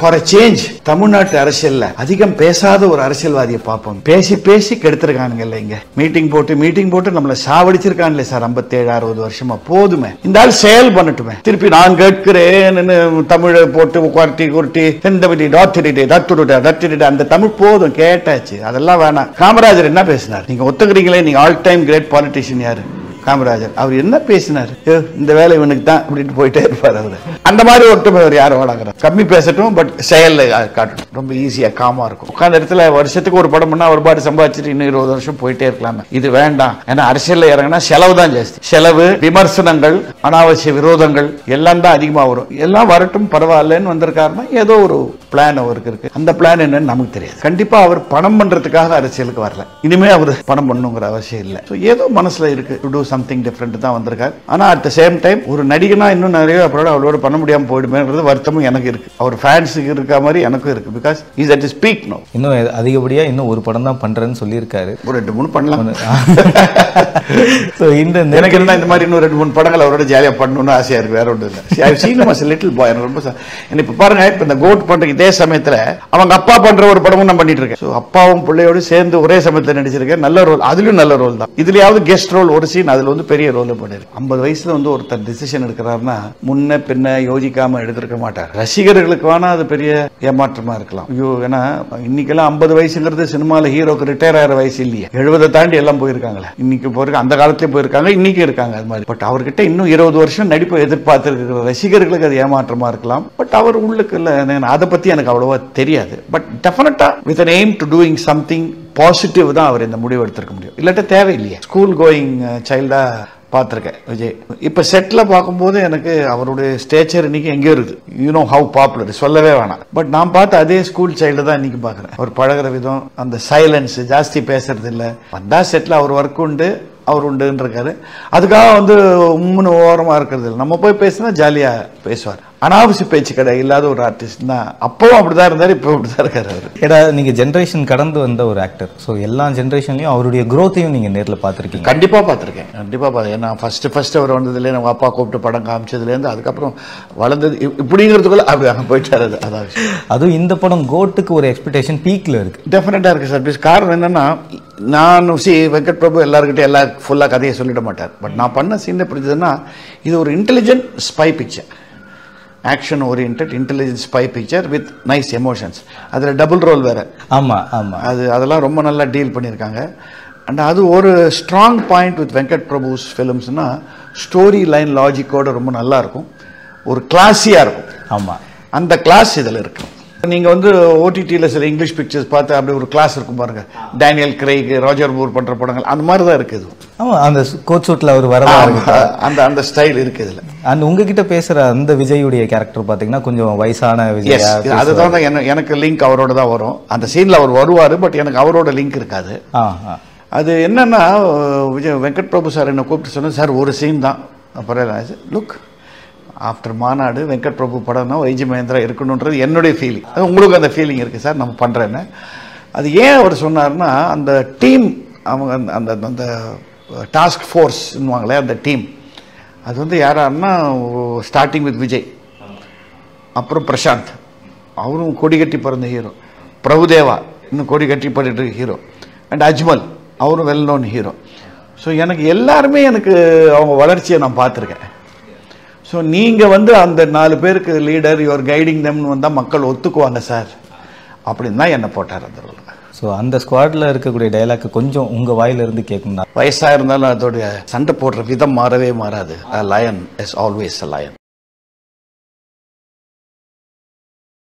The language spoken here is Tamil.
ஃபார் அ சேஞ்ச் தமிழ்நாட்டு அரசியல்ல அதிகம் பேசாத ஒரு அரசியல்வாதியை பார்ப்போம் பேசி பேசி கெடுத்திருக்கானுங்கல்ல இங்க மீட்டிங் போட்டு மீட்டிங் போட்டு நம்மள சாவடிச்சிருக்காங்களே சார் 57 அறுபது வருஷமா போதுமே இந்த ஆள் செயல் பண்ணட்டுமே திருப்பி நான் கேட்கிறேன்னு தமிழை போட்டு உட்கார்த்தி குருட்டி எந்த விதி டாக்டரிட்டே தத்துடுட தத்துடுட அந்த தமிழ் போதும் கேட்டாச்சு அதெல்லாம் வேணாம் காமராஜர் என்ன பேசினார் நீங்க ஒத்துக்கிறீங்களே நீங்க ஆல் டைம் கிரேட் பாலிட்டிஷியன் யாரு காமராஜர் அவர் என்ன பேசினார் "ஐயோ, இந்த வேலை இவனுக்கு தான் அப்படின்ட்டு போயிட்டே இருப்பார் அவர் அந்த மாதிரி ஒட்டுமை அவர் யாரும் வழங்குறார் கம்மி பேசட்டும் பட் செயல்ல காட்டட்டும் ரொம்ப ஈஸியா காமா இருக்கும் உட்கார்ந்த இடத்துல வருஷத்துக்கு ஒரு படம் பண்ணா ஒரு பாட்டு சம்பாதிச்சுட்டு இன்னும் இருபது வருஷம் போயிட்டே இருக்கலாமே இது வேண்டாம் ஏன்னா அரசியல்ல இறங்கினா செலவு தான் ஜாஸ்தி செலவு விமர்சனங்கள் அனாவசிய விரோதங்கள் எல்லாம் தான் அதிகமா வரும் எல்லாம் வரட்டும் பரவாயில்லன்னு வந்திருக்காருன்னா ஏதோ ஒரு பிளான் அவருக்கு இருக்கு அந்த பிளான் என்னன்னு நமக்கு தெரியாது கண்டிப்பா அவர் பணம் பண்றதுக்காக அரசியலுக்கு வரல இனிமே அவர் பணம் பண்ணுங்கிற அவசியம் இல்லை So, ஏதோ மனசுல இருக்கு டு டூ சம்திங் டிஃப்ரெண்ட் தான் வந்திருக்காரு ஆனா அட் த சேம் டைம் ஒரு நடிகனா இன்னும் நிறைய அவரோட அவளோட பண்ண முடியாம போயிடுமேன்றது வருத்தமும் எனக்கு இருக்கு அவர் ஃபேன்ஸுக்கு இருக்க மாதிரி எனக்கும் இருக்கு because is at speak no இன்னும் எ- அதிகப்படியா இன்னும் ஒரு படம் தான் பண்றேன்னு சொல்லியிருக்காரு ஒரு ரெண்டு மூணு பண்ணலாம் ஸோ இந்த எனக்கு என்ன இந்த மாதிரி இன்னும் ரெண்டு மூணு படங்கள் அவரோட ஜாலியா பண்ணணும்னு ஆசையா இருக்கு வேற ஒன்றும் இல்லை I seen as little boy எனக்கு ரொம்ப ச- எனக்கு இப்ப பாருங்க இப்ப இந்த கோட் பண்ற இதே சமயத்துல அவங்க அப்பா பண்ற ஒரு படமும் நான் பண்ணிட்டு இருக்கேன் So, அப்பாவும் பிள்ளையோடு சேர்ந்து ஒரே சமயத்துல நடிச்சிருக்கேன் நல்ல ரோல் அதுலயும் நல்ல ரோல் தான் இதுலயாவது கெஸ்ட் ரோல் ஒரு சீன் அதுல வந்து பெரிய ரோல் பண்ணிருக்கு ஐம்பது வயசுல வந்து ஒருத்தர் டிசிஷன் எடுக்கிறாருன்னா முன்ன பின்ன யோசிக்காம எடுத்திருக்க மாட்டார் ரசிகர்களுக்கு வேணா அது பெரிய ஏமாற்றமா இருக்கலாம் ஐயோ ஏன்னா இன்னைக்கெல்லாம் ஐம்பது வயசுங்கிறது சினிமால ஹீரோக்கு ரிட்டையர் ஆகிற வயசு இல்லையே எழுபதை தாண்டி எல்லாம் போயிருக்காங்களே இன்னைக்கு போயிருக்க அந்த காலத்திலயும் போயிருக்காங்க இன்னைக்கு இருக்காங்க அது மாதிரி பட் அவர்கிட்ட இன்னும் இருபது வருஷம் நடிப்பை எதிர்பார்த்திருக்கிற ரசிகர்களுக்கு அது ஏமாற்றமா இருக்கலாம் பட் அவர் உள்ளுக்கு இல்ல எனக்கு அதை பத்தி எனக்கு அவ்வளவா தெரியாது but definitely with an aim to doing something positive தான் அவர் இந்த முடிவு எடுத்திருக்க முடியும் இல்லாட்ட தேவையில்லையே ஸ்கூல் கோயிங் சைல்டா பார்த்துருக்கேன் விஜய் இப்போ செட்டில் பார்க்கும்போது எனக்கு அவருடைய ஸ்டேச்சர் இன்னைக்கு எங்கேயோ இருக்குது யூ நோ ஹவு பாப்புலர் சொல்லவே வேணாம் பட் நான் பார்த்த அதே ஸ்கூல் சைல்டு தான் இன்னைக்கு பார்க்குறேன் அவர் பழகுற விதம் அந்த சைலன்ஸ் ஜாஸ்தி பேசுறது இல்லை வந்தா செட்டில் அவர் ஒர்க் உண்டு அவர் உண்டுன்னு இருக்காரு அதுக்காக வந்து உம்முன்னு ஓரமா இருக்கிறது இல்லை நம்ம போய் பேசினா ஜாலியா பேசுவார் அனாவசிய பேச்சு கடை இல்லாத ஒரு ஆர்டிஸ்ட் தான் அப்பவும் அப்படிதான் இருந்தாரு இப்போ அப்படிதான் இருக்காரு அவர் ஏடா நீங்க ஜென்ரேஷன் கடந்து வந்த ஒரு ஆக்டர் ஸோ எல்லா ஜென்ரேஷன்லயும் அவருடைய growth-ஐயும் நீங்க நேர்ல பார்த்திருக்கீங்க கண்டிப்பா பார்த்திருக்கேன் கண்டிப்பா பார்த்து ஏன்னா ஃபர்ஸ்ட் ஃபர்ஸ்ட் அவர் வந்ததுல நம்ம அப்பா கூப்பிட்டு படம் காமிச்சதுலேருந்து அதுக்கப்புறம் வளர்ந்தது இ- இப்படிங்கிறதுக்குள்ள அப்படி அங்கே போயிட்டாரு அது அதான் விஷயம் அதுவும் இந்த படம் கோட்டுக்கு ஒரு எக்ஸ்பெக்டேஷன் பீக்ல இருக்கு டெஃபினட்டாக இருக்கு சார் பிகாஸ் காரணம் என்னன்னா நான் சி வெங்கட் பிரபு எல்லாருக்கிட்ட எல்லா ஃபுல்லாக கதையை சொல்லிட மாட்டார் பட் நான் பண்ண சீன் எப்படி இருந்ததுன்னா இது ஒரு intelligent spy picture action orient intelligent spy picture with nice emotions அதில் டபுள் ரோல் வேற ஆமா ஆமா அது அதெல்லாம் ரொம்ப நல்லா டீல் பண்ணியிருக்காங்க அண்ட் அது ஒரு strong point with Venkat Prabhu's ஃபிலிம்ஸ்னா ஸ்டோரி லைன் லாஜிக்கோட ரொம்ப நல்லா இருக்கும் ஒரு கிளாஸியாக இருக்கும் ஆமா அந்த கிளாஸ் இதில் இருக்கு நீங்க வந்து ஓடிடியில் சில இங்கிலீஷ் பிக்சர்ஸ் பார்த்து அப்படி ஒரு கிளாஸ் இருக்கும் பாருங்க டேனியல் கிரைக் ராஜர் மூர் பண்ற படங்கள் அந்த மாதிரி தான் இருக்குது ஆமா அந்த கோட் சூட்ல அவர் வரதா இருக்கு அந்த அந்த ஸ்டைல் இருக்கு இதுல அண்ட் உங்ககிட்ட பேசுற அந்த விஜயுடைய கேரக்டர் பாத்தீங்கன்னா கொஞ்சம் வயசான எஸ் விஜயா அதுதான் தான் என்ன- எனக்கு லிங்க் அவரோட தான் வரும் அந்த சீன்ல அவர் வருவாரு பட் எனக்கு அவரோட லிங்க் இருக்காது ஆ ஆ அது என்னன்னா விஜய் வெங்கட் பிரபு சார் என்னை கூப்பிட்டு சொன்னார் சார் ஒரு சீன் தான் அப்புறம் லுக் ஆஃப்டர் மாநாடு வெங்கட் பிரபு படம்னா வைஜி மகேந்திரா இருக்கணுன்றது என்னுடைய ஃபீலிங் அது உங்களுக்கு அந்த ஃபீலிங் இருக்குது சார் நம்ம பண்ணுறேன்னு அது ஏன் அவர் சொன்னார்னா அந்த டீம் அவங்க அந்த- அந்த அந்த டாஸ்க் ஃபோர்ஸ்னுவாங்களே அந்த டீம் அது வந்து யாராருன்னா ஸ்டார்டிங் வித் விஜய் அப்புறம் பிரசாந்த் அவரும் கொடி கட்டி பிறந்த ஹீரோ பிரபுதேவா இன்னும் கொடி கட்டி பண்ணிட்டு ஹீரோ அண்ட் அஜ்மல் அவரும் வெல் நோன் ஹீரோ ஸோ எனக்கு எல்லாருமே எனக்கு அவங்க வளர்ச்சியை நான் பார்த்துருக்கேன் ஸோ நீங்கள் வந்து அந்த நாலு பேருக்கு லீடர் யுவர் கைடிங் தம்னு வந்தால் மக்கள் ஒத்துக்குவாங்க சார் அப்படின்னு தான் என்னை போட்டார் அந்த ரோல் ஸோ அந்த ஸ்குவாட்ல இருக்கக்கூடிய டைலாக் கொஞ்சம் உங்க வாயில இருந்து கேட்கணும் வயசாக இருந்தாலும் அதோடைய சண்டை போடுற விதம் மாறவே மாறாது lion is always a line